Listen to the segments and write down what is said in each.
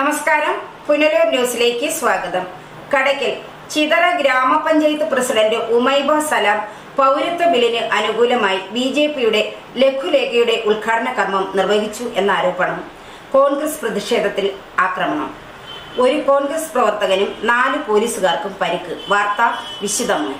നമസ്കാരം പുനലൂർ ന്യൂസിലേക്ക് സ്വാഗതം കടയ്ക്കൽ ചിതറ ഗ്രാമപഞ്ചായത്ത് പ്രസിഡന്റ് ഉമൈബ സലാം പൗരത്വ ബില്ലിന് അനുകൂലമായി ബി ജെ പിയുടെ ലഘുലേഖയുടെ ഉദ്ഘാടന കർമ്മം നിർവഹിച്ചു എന്ന ആരോപണം കോൺഗ്രസ് പ്രതിഷേധത്തിൽ ആക്രമണം ഒരു കോൺഗ്രസ് പ്രവർത്തകനും നാല് പോലീസുകാർക്കും പരിക്ക് വാർത്ത വിശദമായി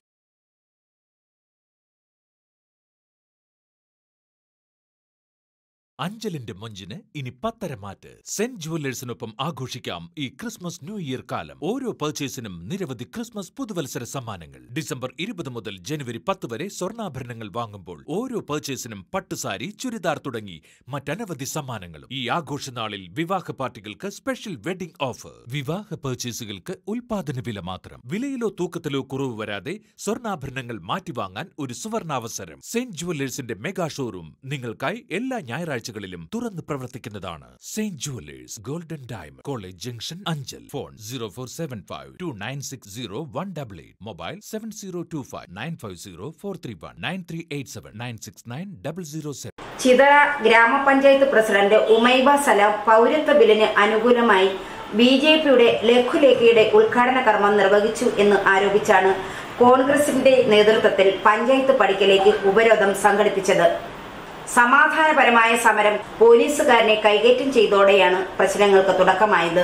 അഞ്ചലിന്റെ മൊഞ്ചിന് ഇനി പത്തര മാറ്റ് സെന്റ് ജുവല്ലേഴ്സിനൊപ്പം ആഘോഷിക്കാം ഈ ക്രിസ്മസ് ന്യൂ ഇയർ കാലം ഓരോ പർച്ചേസിനും നിരവധി ക്രിസ്മസ് പുതുവത്സര സമ്മാനങ്ങൾ ഡിസംബർ ഇരുപത് മുതൽ ജനുവരി പത്ത് വരെ സ്വർണ്ണാഭരണങ്ങൾ വാങ്ങുമ്പോൾ ഓരോ പർച്ചേസിനും പട്ടുസാരി ചുരിദാർ തുടങ്ങി മറ്റനവധി സമ്മാനങ്ങളും ഈ ആഘോഷനാളിൽ വിവാഹ പാർട്ടികൾക്ക് സ്പെഷ്യൽ വെഡിംഗ് ഓഫർ വിവാഹ പർച്ചേസുകൾക്ക് ഉൽപാദന വില മാത്രം വിലയിലോ തൂക്കത്തിലോ കുറവ് വരാതെ സ്വർണ്ണാഭരണങ്ങൾ മാറ്റിവാങ്ങാൻ ഒരു സുവർണാവസരം സെന്റ് ജുവല്ലേഴ്സിന്റെ മെഗാ ഷോറൂം നിങ്ങൾക്കായി എല്ലാ ഞായറാഴ്ചകളിലും തുറന്ന് പ്രവർത്തിക്കുന്നതാണ് Saint Jewellers golden diamond college junction Anchal phone zero four seven five two nine six zero one double eight mobile seven zero two five nine five zero four three one nine three eight seven nine six nine double zero seven Chithara ഗ്രാമപഞ്ചായത്ത് president Umaiba സലാം പൗരത്വ ബില്ലിന് അനുകൂലമായി B ജെ പിയുടെ ലഘുലേഖയുടെ ഉദ്ഘാടന കർമ്മം നിർവഹിച്ചു എന്ന് ആരോപിച്ചാണ് കോൺഗ്രസിന്റെ നേതൃത്വത്തിൽ പഞ്ചായത്ത് പടിക്കലേക്ക് ഉപരോധം സംഘടിപ്പിച്ചത് സമാധാനപരമായ സമരം പോലീസുകാരനെ കൈകേറ്റം ചെയ്തോടെയാണ് പ്രശ്നങ്ങൾക്ക് തുടക്കമായത്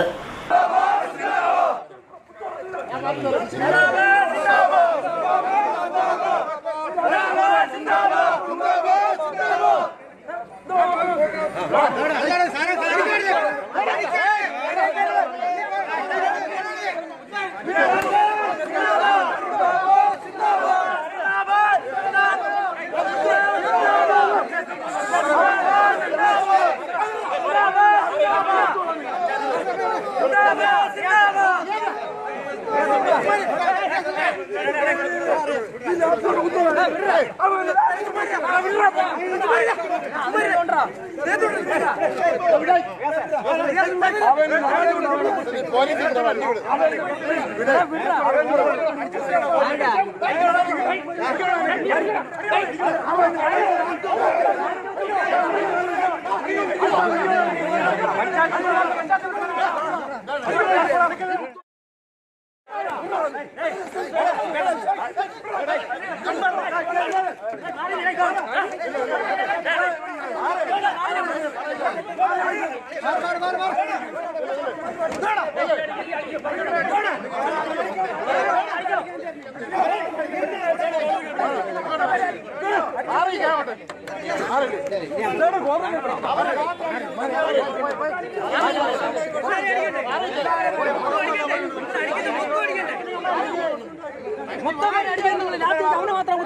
അവനെ മാത്രം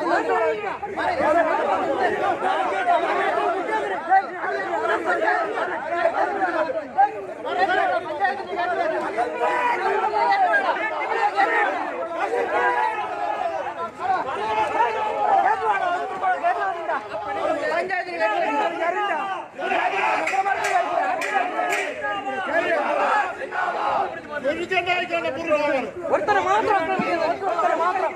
ഒരുത്തരെ മാത്രം ഒരുത്തരെ മാത്രം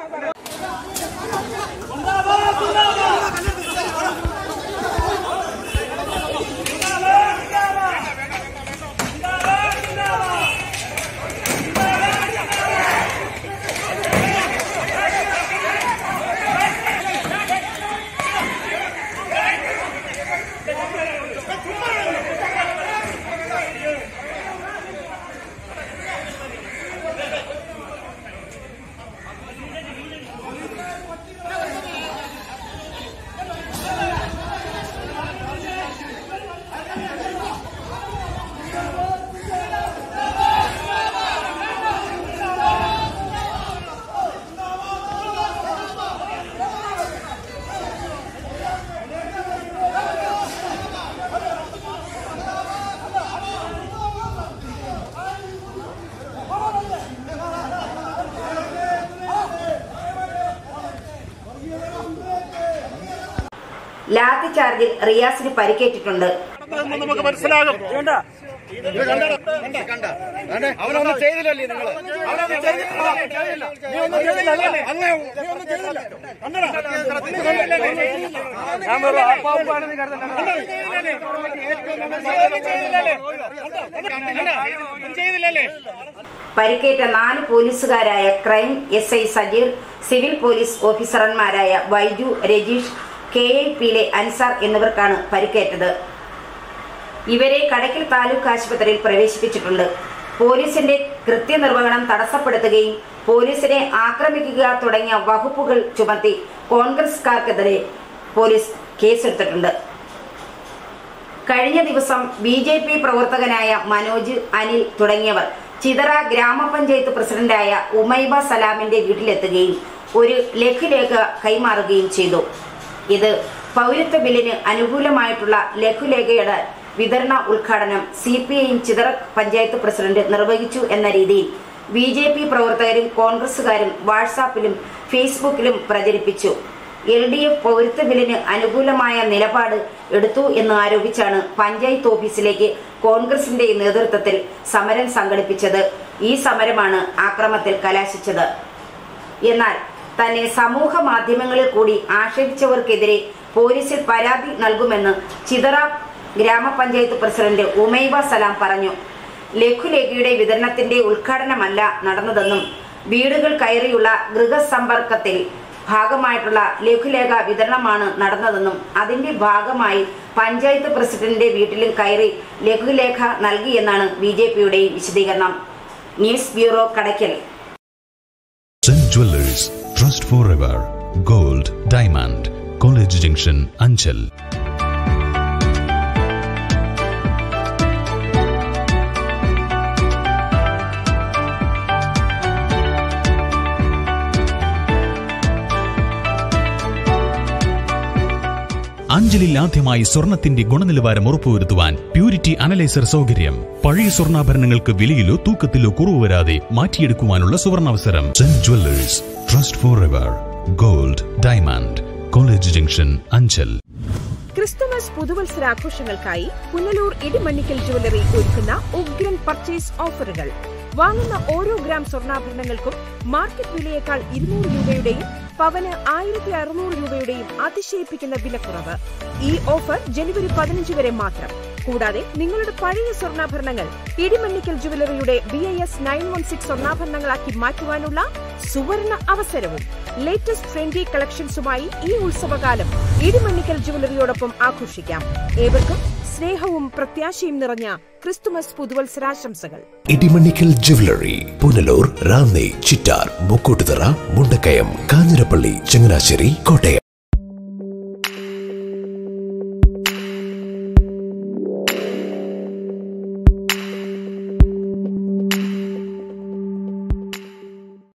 ലാത്തി ചാർജിൽ റിയാസിന് പരിക്കേറ്റിട്ടുണ്ട് എന്ന് നമുക്ക് മനസ്സിലാകും അവനൊന്നും ചെയ്തില്ലല്ലേ നിങ്ങൾ അവനൊന്നും ചെയ്തില്ല നീ ഒന്നും ചെയ്തില്ലല്ലേ അങ്ങ് നീ ഒന്നും ചെയ്തില്ല കണ്ടടാ ഞാൻ വെറും ആപ്പാവുമാണ് നീ ചെയ്തില്ലല്ലേ പരിക്കേറ്റ നാല് പോലീസുകാരായ crime S I Sajeer civil police ഓഫീസർമാരായ വൈജു രജീഷ് കെ ഐ പിയിലെ അൻസാർ എന്നിവർക്കാണ് പരിക്കേറ്റത് ഇവരെ കടയ്ക്കൽ താലൂക്ക് ആശുപത്രിയിൽ പ്രവേശിപ്പിച്ചിട്ടുണ്ട് പോലീസിന്റെ കൃത്യനിർവഹണം തടസ്സപ്പെടുത്തുകയും പോലീസിനെ ആക്രമിക്കുക തുടങ്ങിയ വകുപ്പുകൾ ചുമത്തി കോൺഗ്രസ്കാർക്കെതിരെ പോലീസ് കേസെടുത്തിട്ടുണ്ട് കഴിഞ്ഞ ദിവസം ബി ജെ പി പ്രവർത്തകനായ മനോജ് അനിൽ തുടങ്ങിയവർ ചിതറ ഗ്രാമപഞ്ചായത്ത് പ്രസിഡന്റായ ഉമൈബ സലാമിന്റെ വീട്ടിലെത്തുകയും ഒരു ലഘുലേഖ കൈമാറുകയും ചെയ്തു ഇത് പൗരത്വ ബില്ലിന് അനുകൂലമായിട്ടുള്ള ലഘുലേഖയുടെ വിതരണ ഉദ്ഘാടനം C P I Chithara panchayat president നിർവഹിച്ചു എന്ന രീതിയിൽ ബി ജെ പി പ്രവർത്തകരും കോൺഗ്രസുകാരും വാട്സാപ്പിലും ഫേസ്ബുക്കിലും പ്രചരിപ്പിച്ചു എൽ ഡി എഫ് പൗരത്വ ബില്ലിന് അനുകൂലമായ നിലപാട് എടുത്തു എന്ന് ആരോപിച്ചാണ് പഞ്ചായത്ത് ഓഫീസിലേക്ക് കോൺഗ്രസിന്റെ നേതൃത്വത്തിൽ സമരം സംഘടിപ്പിച്ചത് ഈ സമരമാണ് ആക്രമത്തിൽ കലാശിച്ചത് എന്നാൽ തന്നെ സമൂഹ മാധ്യമങ്ങളിൽ കൂടി ആക്ഷേപിച്ചവർക്കെതിരെ പോലീസിൽ പരാതി നൽകുമെന്ന് ചിതറ ഗ്രാമപഞ്ചായത്ത് പ്രസിഡന്റ് ഉമൈബ സലാം പറഞ്ഞു ലഘുലേഖയുടെ വിതരണത്തിന്റെ ഉദ്ഘാടനമല്ല നടന്നതെന്നും വീടുകൾ കയറിയുള്ള ഗൃഹസമ്പർക്കത്തിൽ ഭാഗമായിട്ടുള്ള ലഘുലേഖ വിതരണമാണ് നടന്നതെന്നും അതിന്റെ ഭാഗമായി പഞ്ചായത്ത് പ്രസിഡന്റിന്റെ വീട്ടിലും കയറി ലഘുലേഖ നൽകിയെന്നാണ് ബി ജെ പിയുടെ വിശദീകരണം news bureau Kadakkal Saint Jewellers trust forever gold diamond college junction Anchal അഞ്ചലിൽ ആദ്യമായി സ്വർണത്തിന്റെ ഗുണനിലവാരം ഉറപ്പുവരുത്തുവാൻ പ്യൂരിറ്റി അനലൈസർ സൗകര്യം പഴയ സ്വർണ്ണാഭരണങ്ങൾക്ക് വിലയിലോ തൂക്കത്തിലോ കുറവ് വരാതെ മാറ്റിയെടുക്കുവാനുള്ള സുവർണാവസരം Saint Jewellers trust forever gold diamond college junction Anchal Christmas പുതുവത്സരാഘോഷങ്ങൾക്കായി പുനലൂർ ഇടിമണ്ണിക്കൽ ജുവലറി ഒരുക്കുന്ന ഉഗ്രൻ പർച്ചേസ് ഓഫറുകൾ വാങ്ങുന്ന ഓരോ ഗ്രാം സ്വർണ്ണാഭരണങ്ങൾക്കും മാർക്കറ്റ് വിലയേക്കാൾ ഇരുന്നൂറ് രൂപയുടെയും പവന് ആയിരത്തി അറുന്നൂറ് രൂപയുടെയും അതിശയിപ്പിക്കുന്ന വിലക്കുറവ് ഈ ഓഫർ ജനുവരി പതിനഞ്ച് വരെ മാത്രം കൂടാതെ നിങ്ങളുടെ പഴയ സ്വർണ്ണാഭരണങ്ങൾ ഇടിമണ്ണിക്കൽ ജുവലറിയുടെ B I S nine one six സ്വർണ്ണാഭരണങ്ങളാക്കി മാറ്റുവാനുള്ള സുവർണ അവസരവും ലേറ്റസ്റ്റ് ട്രെൻഡി കളക്ഷൻസുമായി ഈ ഉത്സവകാലം ഇടിമണ്ണിക്കൽ ജുവലറിയോടൊപ്പം ആഘോഷിക്കാം ഏവർക്കും സ്നേഹവും പ്രത്യാശയും നിറഞ്ഞ ക്രിസ്തുമസ് പുതുവത്സരാശംസകൾ ഇടിമണ്ണിക്കൽ ജുവലറി പുനലൂർ റാന്നി ചിറ്റാർ മുക്കൂട്ടുതറ മുണ്ടക്കയം കാഞ്ഞിരപ്പള്ളി ചങ്ങനാശ്ശേരി കോട്ടയം